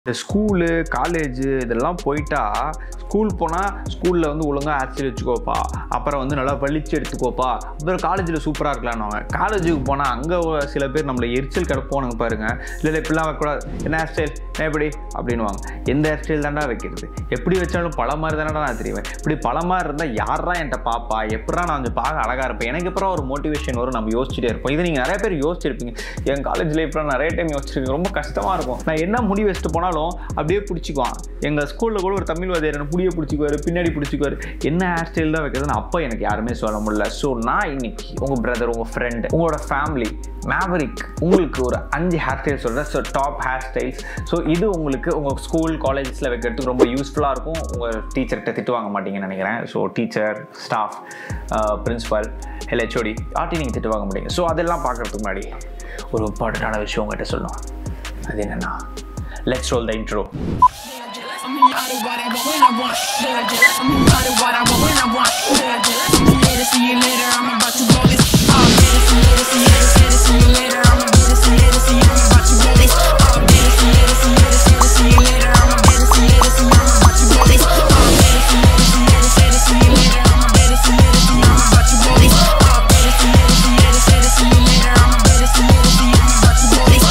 இந்த school college இதெல்லாம் போயிட்டா ஸ்கூல் போனால் ஸ்கூலில் வந்து ஒழுங்காக ஆக்சில் வச்சுக்கோப்பா அப்புறம் வந்து நல்லா பளிச்சு எடுத்துக்கோப்பா அப்புறம் காலேஜில் சூப்பராக இருக்கலான்னு காலேஜுக்கு போனால் அங்கே சில பேர் நம்மளை எரிச்சல் கிடப்போனுங்க பாருங்க இல்லை இல்லை இப்படிலாம் வைக்கக்கூடாது என்ன ஹேர் ஸ்டைல் எப்படி அப்படின்வாங்க எந்த ஹேர் ஸ்டைல் தாண்டா வைக்கிறது எப்படி வச்சாலும் பல மாதிரி தானடா நான் தெரியுவேன் இப்படி பல மாதிரி இருந்தால் யாரா என்கிட்ட பாப்பா எப்படா நான் கொஞ்சம் பார்க்க அழகாக இருப்பேன் எனக்கு அப்புறம் ஒரு மோட்டிவேஷன் வரும் நம்ம யோசிச்சுட்டே இருப்போம் இது நீங்கள் நிறைய பேர் யோசிச்சிருப்பீங்க என் காலேஜ் லைஃப்பில் நிறைய டைம் யோசிச்சிருக்கேன் ரொம்ப கஷ்டமாக இருக்கும் நான் என்ன முடி வச்சுட்டு போனாலும் அப்படியே பிடிச்சிக்குவான் எங்கள் ஸ்கூலில் கூட ஒரு தமிழ் வாதியார் என்ன முடிய பிடிச்சிக்குவாரு பின்னாடி பிடிச்சிக்குவாரு என்ன ஹேர் ஸ்டைல் தான் வைக்கிறதுன்னு அப்போ எனக்கு யாருமே சொல்ல முடியல ஸோ நான் இன்னைக்கு உங்கள் பிரதர் உங்கள் ஃப்ரெண்டு உங்களோட ஃபேமிலி மேவரிக் உங்களுக்கு ஒரு அஞ்சு ஹேர் ஸ்டைல் சொல்கிறேன் so top hair styles so இது உங்களுக்கு உங்கள் ஸ்கூல் காலேஜஸில் வைக்கிறதுக்கு ரொம்ப யூஸ்ஃபுல்லாக இருக்கும் உங்கள் டீச்சர்கிட்ட திட்டு வாங்க மாட்டீங்கன்னு நினைக்கிறேன் so teacher staff principal HOD ஆட்டி நீங்கள் திட்டு வாங்க மாட்டீங்க ஸோ அதெல்லாம் பார்க்குறதுக்கு முன்னாடி ஒரு இம்பார்ட்டண்ட்டான விஷயம் உங்கள்கிட்ட சொல்லணும் அது என்னென்னா let's roll the intro I'm in out of what I want when I want. I'm in out of what I want when I want. I'm in later, see you later. I'm about to blow this. Oh, later, see you later, see you later, later, see you later. I'm later, see you later, see you. I'm about to blow this. Oh, later, see you later, see you later, later, see you later. I'm later, see you later, see you. I'm about to blow this. Oh, later, see you later, see you later, later, see you later. I'm later, see you later, see you. I'm about to blow this. Oh, later, see you later, see you later, later, see you later. I'm later, see you later, see you. I'm about to blow this.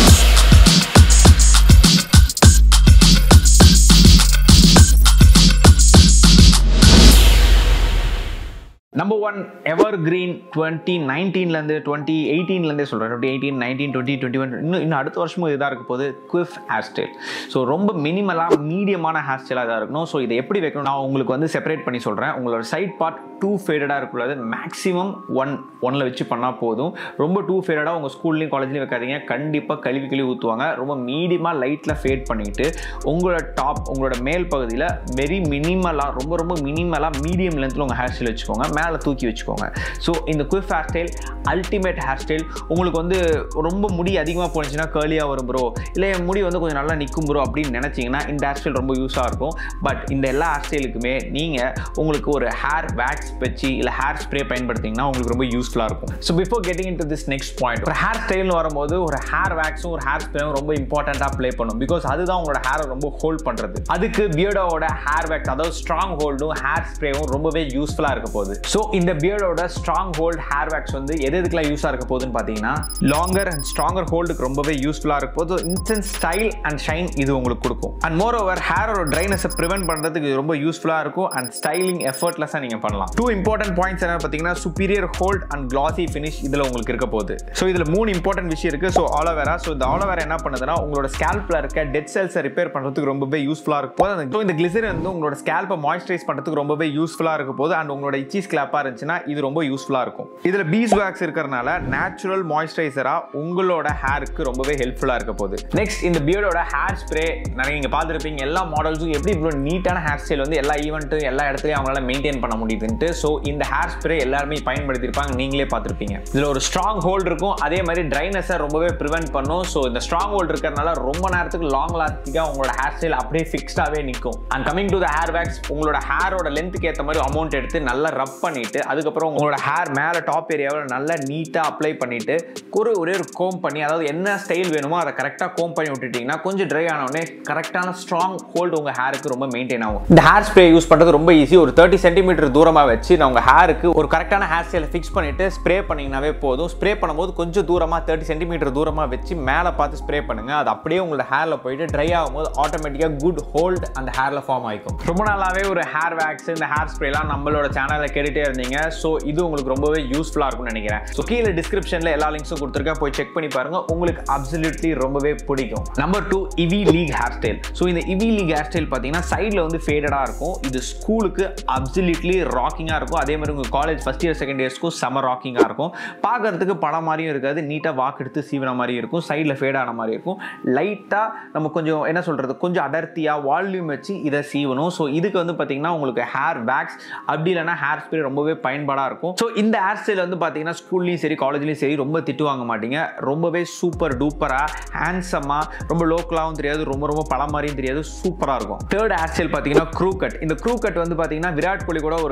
Number one evergreen twenty நைன்டீன்லேருந்து twenty எயிட்டீன்லேருந்தே சொல்கிறேன் twenty eighteen nineteen twenty twenty one இன்னும் இன்னும் அடுத்த வருஷமும் இதாக இருக்க போது குவிஃப் ஹேர் ஸ்டைல் ஸோ ரொம்ப மினிமலாக மீடியமான ஹேர் ஸ்டைலாக தான் இருக்கணும் ஸோ இதை எப்படி வைக்கணும் நான் உங்களுக்கு வந்து செப்பரேட் பண்ணி சொல்கிறேன் உங்களோட சைட் பார்ட் டூ ஃபேடடாக இருக்கக்கூடாது மேக்ஸிமம் ஒன் ஒன்னில் வச்சு பண்ணால் போதும் ரொம்ப டூ ஃபேடடாக உங்கள் ஸ்கூல்லையும் காலேஜ்லையும் வைக்காதீங்க கண்டிப்பாக கழுவி கழுவி ஊற்றுவாங்க ரொம்ப மீடியமாக லைட்டில் ஃபேட் பண்ணிவிட்டு உங்களோட டாப் உங்களோட மேல் பகுதியில் வெரி மினிமலாக ரொம்ப ரொம்ப மினிமலாக மீடியம் லென்த்தில் உங்கள் ஹேர் ஸ்டைல் வச்சுக்கோங்க மேலே தூக்கி வச்சுக்கோங்க ஸோ இந்த quiff hair style ultimate hair style உங்களுக்கு வந்து ரொம்ப முடி அதிகமாக போனுச்சுன்னா கேர்லியாக வரும் ப்ரோ இல்லை என் முடி வந்து கொஞ்சம் நல்லா நிற்கும் ப்ரோ அப்படின்னு நினச்சிங்கன்னா இந்த ஹேர் ஸ்டைல் ரொம்ப யூஸாக இருக்கும் பட் இந்த எல்லா ஹேர் ஸ்டைலுக்குமே நீங்கள் உங்களுக்கு ஒரு ஹேர் வேக்ஸ் வச்சு இல்லை ஹேர் ஸ்ப்ரே பயன்படுத்திங்கன்னா உங்களுக்கு ரொம்ப யூஸ்ஃபுல்லாக இருக்கும் so before getting into this next point ஒரு ஹேர் ஸ்டைல்னு வரும்போது ஒரு ஹேர் வேக்ஸும் ஒரு ஹேர் ஸ்ப்ரேவும் ரொம்ப இம்பார்ட்டண்ட்டாக ப்ளே பண்ணும் பிகாஸ் அதுதான் உங்களோட ஹேரை ரொம்ப ஹோல்ட் பண்ணுறது அதுக்கு பியர்டோட ஹேர் வேக்ஸ் அதாவது ஸ்ட்ராங் ஹோல்டும் ஹேர் ஸ்ப்ரேவும் ரொம்பவே யூஸ்ஃபுல்லாக இருக்க போகுது ஸோ இந்த பியர்டோட ஸ்ட்ராங் ஹோல்ட் ஹேர் வேக்ஸ் வந்து எது எதுக்கெல்லாம் யூஸாக இருக்க போகுதுன்னு பார்த்தீங்கன்னா லாங்கர் அண்ட் ஸ்ட்ராங்கர் ஹோல்டுக்கு ரொம்பவே யூஸ்ஃபுல்லாக இருக்க போது இன்ஸ்டன்ட் ஸ்டைல் அண்ட் ஷைன் இது உங்களுக்கு கொடுக்கும் அண்ட் மோர் ஓவர் ஹேரோட ட்ரைனஸை ப்ரிவென்ட் பண்ணுறதுக்கு இது ரொம்ப யூஸ்ஃபுல்லாக இருக்கும் அண்ட் ஸ்டைலிங் எஃபர்ட்லெஸ்ஸாக நீங்கள் பண்ணலாம் டூ இம்பார்ட்டன்ட் பாயிண்ட்ஸ் என்ன பார்த்தீங்கன்னா superior hold and classy finish இதில் உங்களுக்கு இருக்க போகுது ஸோ இதில் மூணு இம்பார்ட்டன்ட் விஷயம் இருக்குது ஸோ ஆலோவேரா ஸோ இந்த ஆலோவேரா என்ன பண்ணுதுன்னா உங்களோட ஸ்கேல்பில் இருக்க டெட் செல்ஸை ரிப்பேர் பண்ணுறதுக்கு ரொம்பவே யூஸ்ஃபுல்லாக இருக்கும் போது அந்த- so இந்த கிளிசரின் வந்து உங்களோட ஸ்கேல்பை மாய்ஸ்சரைஸ் பண்ணுறதுக்கு ரொம்பவே யூஸ்ஃபுல்லாக இருக்க போது அண்ட் உங்களோட இச்சி ஸ்கிளாப்பாக இருந்துச்சுன்னா இது ரொம்ப யூஸ்ஃபுல்லாக இருக்கும் இதில் பீஸ் வேக்ஸ் இருக்கிறனால நேச்சுரல் மாய்ஸ்சரைசராக உங்களோட ஹேருக்கு ரொம்பவே ஹெல்ப்ஃபுல்லாக இருக்க போகுது நெக்ஸ்ட் இந்த பியர்டோட ஹேர் ஸ்ப்ரே நிறைய நீங்கள் பார்த்துருப்பீங்க எல்லா மாடல்ஸும் எப்படி இவ்வளோ நீட்டான ஹேர் ஸ்டைல் வந்து எல்லா ஈவெண்ட்டும் எல்லா இடத்துலையும் அவங்களால மெயின்டைன் பண்ண முடியுதுன்ட்டு ஸோ இந்த ஹேர் ஸ்ப்ரே எல்லாருமே பயன்படுத்தியிருப்பாங்க நீங்களே பார்த்துருப்பீங்க இதில் ஒரு ஸ்ட்ராங் ஹோல்ட் இருக்கும் அதே மாதிரி ட்ரைனஸை ரொம்பவே ப்ரிவென்ட் பண்ணும் ஸோ இந்த ஸ்ட்ராங் ஹோல்ட் இருக்கிறனால ரொம்ப நேரத்துக்கு லாங் லாஸ்டிக்காக உங்களோட ஹேர் ஸ்டைல் அப்படியே ஃபிக்ஸ்டாகவே நிற்கும் and coming to the hair wax உங்களோட ஹேரோட லென்த்துக்கு ஏற்ற மாதிரி அமௌண்ட் எடுத்து நல்லா ரப் பண்ணிட்டு அதுக்கப்புறம் உங்களோட ஹேர் மேலே டாப் ஏரியாவில் நல்லா நீட்டாக அப்ளை பண்ணிட்டு ஒரு ஒரே ஒரு கோம் பண்ணி அதாவது என்ன ஸ்டைல் வேணுமோ அதை கரெக்டாக கோம் பண்ணி விட்டுட்டீங்கன்னா கொஞ்சம் ட்ரை ஆனவுடனே கரெக்டான ஸ்ட்ராங் ஹோல்டு உங்கள் ஹேருக்கு ரொம்ப மெயின்டைன் ஆகும் இந்த ஹேர் ஸ்ப்ரே யூஸ் பண்ணுறது ரொம்ப ஈஸி ஒரு தேர்ட்டி சென்டிமீட்டர் தூரமாக வச்சு நான் உங்கள் ஹேருக்கு ஒரு கரெக்டான ஹேர் ஸ்டைலை ஃபிக்ஸ் பண்ணிட்டு ஸ்ப்ரே பண்ணிங்கனாவே போதும் ஸ்ப்ரே பண்ணும்போது கொஞ்சம் தூரமாக தேர்ட்டி சென்டிமீட்டர் தூரமாக வச்சு மேலே பார்த்து ஸ்ப்ரே பண்ணுங்க அது அப்படியே உங்களோட ஹேரில் போயிட்டு ட்ரை ஆகும்போது ஆட்டோமேட்டிக்காக குட் ஹோல்ட் அந்த ஹேரில் ஃபார்ம் ஆகிக்கும் ரொம்ப நாளாகவே ஒரு ஹேர் வேக்ஸ் இந்த ஹேர் ஸ்ப்ரேலாம் நம்மளோட சேனலில் கேட்டுகிட்டே இருந்தீங்க ஸோ இது உங்களுக்கு ரொம்பவே யூஸ்ஃபுல்லாக இருக்கும்னு நினைக்கிறேன் ஸோ கீழே டிஸ்கிரிப்ஷனில் எல்லா லிங்க்ஸும் கொடுத்துருக்கேன் போய் செக் பண்ணி பாருங்க உங்களுக்கு அப்சல்யூட்லி ரொம்பவே பிடிக்கும் number two Ivy League hair style so இந்த இவி லீக் ஹேர் ஸ்டைல் பார்த்தீங்கன்னா சைடில் வந்து ஃபேடடாக இருக்கும் இது ஸ்கூலுக்கு அப்சல்யூட்லி ராக்கிங்காக இருக்கும் அதே மாதிரி உங்கள் காலேஜ் ஃபஸ்ட் இயர் செகண்ட் இயர்ஸ்க்கும் செம ராக்கிங்காக இருக்கும் பார்க்கறதுக்கு படம் மாதிரியும் இருக்காது நீட்டாக வாக்கு எடுத்து சீவன மாதிரி இருக்கும் சைடில் ஃபேடான மாதிரி இருக்கும் லைட்டாக நம்ம கொஞ்சம் என்ன சொல்கிறது கொஞ்சம் அடர்த்தியாக வால்யூம் வச்சு இதை சீவணும் ஸோ இதுக்கு வந்து பார்த்தீங்கன்னா உங்களுக்கு ஹேர் வேக்ஸ் அப்படி இல்லைன்னா ஹேர் ஸ்ப்ரே ரொம்பவே பயன்பாடாக இருக்கும் ஸோ இந்த ஹேர் ஸ்டைல் வந்து பார்த்தீங்கன்னா ஸ்கூல்லையும் சரி காலேஜ்லையும் சரி ரொம்ப திட்டு வாங்க மாட்டீங்க ரொம்பவே சூப்பர் டூப்பராக ஹேண்ட்ஸமாக ரொம்ப லோக்கலாகவும் தெரியாது ரொம்ப ரொம்ப பழம் மாதிரியும் தெரியாது சூப்பராக இருக்கும் தேர்ட் ஹேர் ஸ்டைல் பார்த்தீங்கன்னா க்ரூ கட் இந்த க்ரூ கட் வந்து பார்த்தீங்கன்னா விராட் கோலி கூட ஒரு டைம்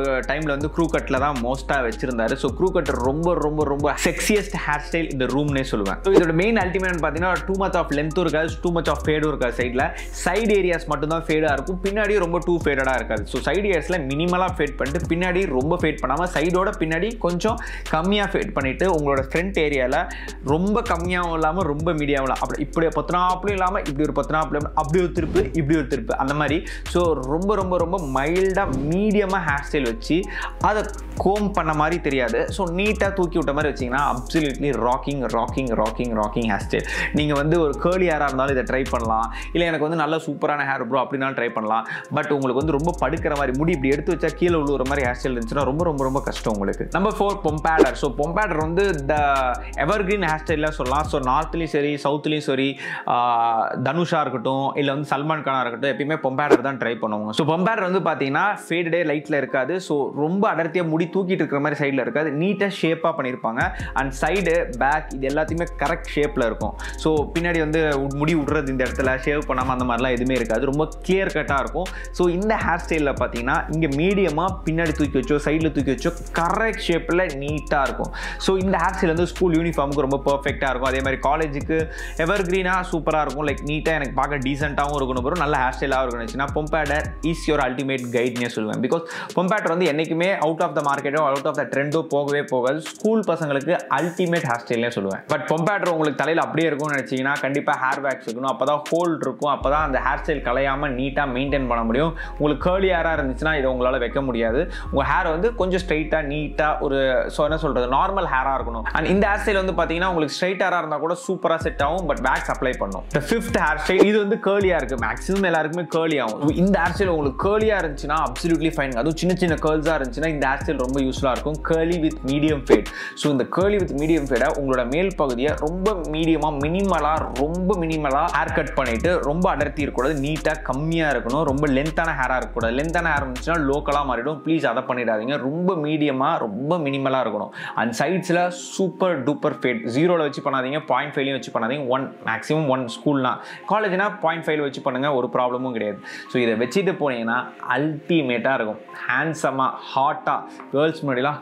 டைமில் வந்து க்ரூ கட்டில் தான் மோஸ்ட்டாக வச்சிருந்தாரு ஸோ க்ரூ கட் ரொம்ப ரொம்ப ரொம்ப செக்ஸியஸ்ட் ஹேர் ஸ்டைல் இந்த ரூம்னே சொல்லுவேன் ஸோ இதோட மெயின் அல்டிமேட் பார்த்தீங்கன்னா டூ மச் ஆஃப் லென்த்தும் இருக்காது டூ மச் ஆஃப் ஃபேடும் இருக்காது சைடில் சைடு ஏரியாஸ் மட்டும் தான் ஃபேடாக இருக்கும் பின்னாடி ரொம்ப டூ ஃபேடடாக இருக்காது ஸோ சைடு ஏரியாஸில் மினிமலாக ஃபேட் பண்ணிட்டு பின்னாடி ரொம்ப ஃபேட் பண்ணாமல் சைடோட பின்னாடி கொஞ்சம் கம்மியாக ஃபேட் பண்ணிவிட்டு உங்களோட ஃப்ரண்ட் ஏரியாவில் ரொம்ப கம்மியாகவும் இல்லாமல் ரொம்ப மீடியாகவும் இல்லாமல் அப்படி இப்படி பத்தினாப்புலையும் இல்லாமல் இப்படி ஒரு பத்தினாப்புலையும் அப்படி ஒரு திருப்பு இப்படி ஒரு திருப்பு அந்த மாதிரி ஸோ ரொம்ப ரொம்ப ரொம்ப மைல்டாக மீடியமாக ஹேர் ஸ்டைல் வச்சு அதை கோம் பண்ண மாதிரி தெரியாது ஸோ நீட்டாக தூக்கி விட்ட மாதிரி வச்சிங்கன்னா absolutely rocking rocking rocking rocking hair style நீங்கள் வந்து ஒரு கேர்லி ஹேராக இருந்தாலும் இதை ட்ரை பண்ணலாம் இல்லை எனக்கு வந்து நல்ல சூப்பரான ஹேர் ப்ரோ அப்படின்னாலும் ட்ரை பண்ணலாம் பட் உங்களுக்கு வந்து ரொம்ப படுக்கிற மாதிரி முடி இப்படி எடுத்து வச்சா கீழே விழுவுற மாதிரி ஹேர் ஸ்டைல் இருந்துச்சுன்னா ரொம்ப ரொம்ப ரொம்ப கஷ்டம் உங்களுக்கு number four pompadour so pompadour வந்து த எவர்கிரீன் ஹேர் ஸ்டைலாக சொல்லலாம் ஸோ நார்த்லேயும் சரி சவுத்துலேயும் சரி ஆஹ், தனுஷா இருக்கட்டும் இல்லை வந்து சல்மான் கானா இருக்கட்டும் எப்பயுமே பொம்பேடர் தான் ட்ரை பண்ணுவாங்க ஸோ பொம்பேடர் வந்து பார்த்தீங்கன்னா ஃபேடே லைட்டில் இருக்காது ஸோ ரொம்ப அடர்த்தியாக முடி தூக்கிட்டு இருக்கிற மாதிரி சைடில் இருக்காது நீட்டாக ஷேப்பாக பண்ணியிருப்பாங்க அண்ட் சைடு பேக் இது எல்லாத்தையுமே கரெக்ட் ஷேப்பில் இருக்கும் ஸோ பின்னாடி வந்து உட்- முடி விடுறது இந்த இடத்துல ஷேவ் பண்ணாமல் அந்த மாதிரிலாம் எதுவுமே இருக்காது ரொம்ப கிளியர் கட்டாக இருக்கும் ஸோ இந்த ஹேர் ஸ்டைலில் பார்த்தீங்கன்னா இங்கே மீடியமாக பின்னாடி தூக்கி வச்சோ சைடில் தூக்கி வச்சோ கரெக்ட் ஷேப்பில் நீட்டாக இருக்கும் ஸோ இந்த ஹேர் ஸ்டைல் வந்து ஸ்கூல் யூனிஃபார்முக்கு ரொம்ப பர்ஃபெக்டாக இருக்கும் அதே மாதிரி காலேஜுக்கு எவர் க்ரீனாக சூப்பராக இருக்கும் லைக் நீட்டாக எனக்கு பார்க்க டீசெண்டாகவும் இருக்கணும் bro. நல்ல ஹேர் ஸ்டைலாகவும் இருக்கணும்னா பொம்பேடர் இஸ் யோர் அல்டிமேட் கைட்னே சொல்லுவேன் பிகாஸ் பொம்பேட்டர் வந்து என்றைக்குமே அவுட் ஆஃப் த மார்க்கெட்டோ அவுட் ஆஃப் த ட்ரெண்டோ போகவே போகாது ஸ்கூல் பசங்களுக்கு அல்டிமேட் ஹேர் ஸ்டைல்னே சொல்லுவேன் பட் பொம்பேட்டர் உங்களுக்கு தலையில் அப்படியே இருக்கும்னு நினச்சிங்கன்னா கண்டிப்பாக ஹேர் பேக்ஸ் இருக்கணும் அப்போ தான் ஹோல்ட் இருக்கும் அப்போ தான் அந்த ஹேர் ஸ்டைல் கலையாமல் நீட்டாக மெயின்டைன் பண்ண முடியும் உங்களுக்கு கேர்லி ஹேராக இருந்துச்சுன்னா இதை உங்களால் வைக்க முடியாது உங்கள் ஹேர் வந்து கொஞ்சம் ஸ்ட்ரைட்டாக நீட்டாக ஒரு ஸோ என்ன சொல்கிறது நார்மல் ஹேராக இருக்கணும் அண்ட் இந்த ஹேர் ஸ்டைல் வந்து பார்த்தீங்கன்னா உங்களுக்கு ஸ்ட்ரைட் ஹேராக இருந்தால் கூட சூப்பராக செட் ஆகும் பட் பேக்ஸ் அப்ளை பண்ணும் இந்த ஃபிஃப்த் ஹேர் ஸ்டைல் இது வந்து கேர்லியாக இருக்குது மேக்ஸிமம் எல்லாருக்குமே கேர்லி ஆகும் இந்த ஹேர் ஸ்டைல் உங்களுக்கு கேர்லியாக இருந்துச்சுன்னா அப்சல்யூட்லி ஃபைன் அதுவும் சின்ன சின்ன கேர்ள்ஸாக இருந்துச்சுன்னா இந்த ஹேர் ஸ்டைல் ரொம்ப யூஸ்ஃபுல்லாக இருக்கும் curly with medium fade so இந்த கேர்லி வித் மீடியம் ஃபேடை உங்களோட மேல் பகுதியை ரொம்ப மீடியமாக மினிமலாக ரொம்ப மினிமலாக ஹேர் கட் பண்ணிட்டு ரொம்ப அடர்த்தி இருக்கக்கூடாது நீட்டாக கம்மியாக இருக்கணும் ரொம்ப லென்த்தான ஹேராக இருக்கக்கூடாது லென்த்தான ஹேர் இருந்துச்சுன்னா லோக்கலாக மாறிடும் ப்ளீஸ் அதை பண்ணிடாதீங்க ரொம்ப மீடியமாக ரொம்ப மினிமலாக இருக்கணும் அண்ட் சைட்ஸில் சூப்பர் டூப்பர் ஃபேட் ஜீரோவில் வச்சு பண்ணாதீங்க பாயிண்ட் ஃபைவ்லையும் வச்சு பண்ணாதீங்க ஒன் மேக்ஸிமம் ஒன் ஸ்கூல்னா காலேஜ்னா பாயிண்ட் ஃபைவ் வச்சு பண்ணுங்கள் ஒரு ப்ராப்ளமும் கிடையாது ஸோ இதை வச்சுட்டு போனீங்கன்னா அல்டிமேட்டாக இருக்கும் ஹேண்ட்ஸமாக ஹாட்டாக கேர்ள்ஸ் முன்னாடிலாம்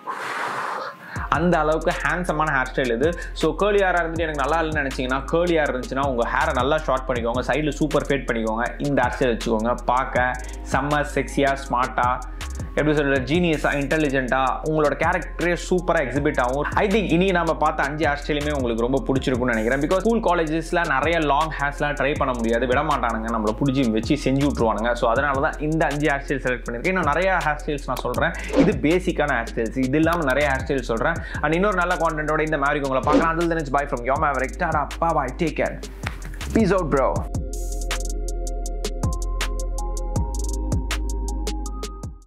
அந்த அளவுக்கு ஹேண்ட்ஸமான ஹேர் ஸ்டைல் இது ஸோ கேர்லி ஹேராக இருந்துட்டு எனக்கு நல்லா இல்லைன்னு நினச்சிங்கன்னா கேர்லி ஹேர் இருந்துச்சுன்னா உங்கள் ஹேரை நல்லா ஷார்ட் பண்ணிக்கோங்க சைடில் சூப்பர் ஃபேட் பண்ணிக்கோங்க இந்த ஹேர் ஸ்டைல் வச்சுக்கோங்க பார்க்க செம்ம செக்ஸியாக ஸ்மார்ட்டாக எப்படி சொல்கிறது ஜீனியஸாக இன்டெலிஜென்ட்டாக உங்களோட கேரக்டரே சூப்பராக எக்ஸிபிட் ஆகும் ஐ திங்க் இனி நம்ம பார்த்த அஞ்சு ஹேர் ஸ்டைலுமே உங்களுக்கு ரொம்ப பிடிச்சிருக்கும்னு நினைக்கிறேன் பிகாஸ் ஸ்கூல் காலேஜஸில் நிறைய லாங் ஹேர்ஸ்லாம் ட்ரை பண்ண முடியாது விட மாட்டானுங்க நம்மளை பிடிச்சி வச்சு செஞ்சு விட்ருவானுங்க ஸோ அதனால தான் இந்த அஞ்சு ஹேர் ஸ்டைல் செலக்ட் பண்ணியிருக்கேன் இன்னும் நிறைய ஹேர் ஸ்டைல்ஸ் நான் சொல்கிறேன் இது பேசிக்கான ஹேர் ஸ்டைல்ஸ் இது இல்லாமல் நிறைய ஹேர் ஸ்டைல் சொல்கிறேன் அண்ட் இன்னொரு நல்ல கான்டென்ட்டோட இந்த மாதிரி உங்களை பார்க்கலாம் அதில் நினச்சி பாய் ஃப்ரம் யோ மேவரிக் டாடா அப்பா bye take care peace out bro